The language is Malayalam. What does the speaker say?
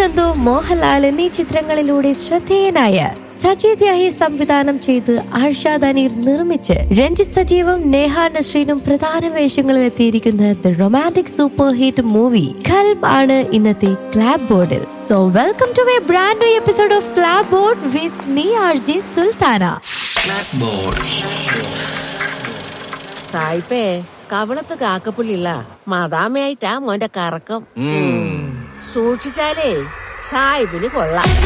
ചന്തു മോഹൻലാൽ എന്നീ ചിത്രങ്ങളിലൂടെ ശ്രദ്ധേയനായ സജീദ് യാഹി സംവിധാനം ചെയ്ത് ആർഷാദ് അനീർ നിർമ്മിച്ച് രഞ്ജിത്ത് സജീവും നേഹ നസ്രീനും പ്രധാന വേഷങ്ങളിൽ എത്തിയിരിക്കുന്ന the romantic super hit movie Qalb ആണ് ഇന്നത്തെ ക്ലാബ് ബോർഡിൽ so welcome to a brand new episode of clap board with me R J Sultana സായിപ്പേ കവളത്ത് കാക്കപ്പുള്ളില്ല മദാമയായിട്ടാ മോന്റെ കറക്കം സൂക്ഷിച്ചാലേ സായിപ്പിന് കൊള്ളാം